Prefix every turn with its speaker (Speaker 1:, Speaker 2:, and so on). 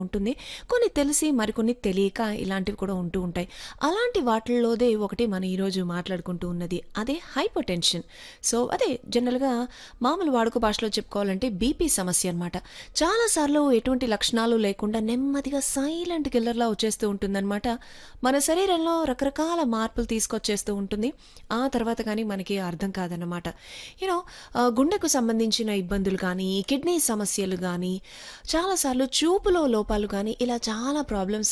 Speaker 1: ఉంటుంది. కొన్ని తెలిసి మరికొన్ని తెలియక ఇలాంటివి కూడా ఉంటూ ఉంటాయి. అలాంటి వాటిల్లోదే ఒకటి మనం ఈరోజు మాట్లాడుకుంటూ ఉన్నది. అదే హైపర్ టెన్షన్. సో, అదే జనరల్‌గా మామూలు వాడుక భాషలో చెప్పుకోవాలంటే బీపీ సమస్య అనమాట. చాలా సార్లు ఎటువంటి లక్షణాలు లేకుండా నెమ్మదిగా సైలెంట్ కిల్లర్‌లా వచ్చేస్తూ ఉంటుందనమాట. మన శరీరంలో రకరకాల మార్పులు తీసుకొచ్చేస్తూ ఉంటుంది. ఆ తర్వాత కానీ మనకి అర్థం కాదన్నమాట. యూ నో ఆహ్, గుండెకు సంబంధించిన ఇబ్బందులు గానీ, కిడ్నీ సమస్యలు గానీ, చాలా సార్లు చూపులో లోపాలు గానీ, ఇలా చాలా ప్రాబ్లమ్స్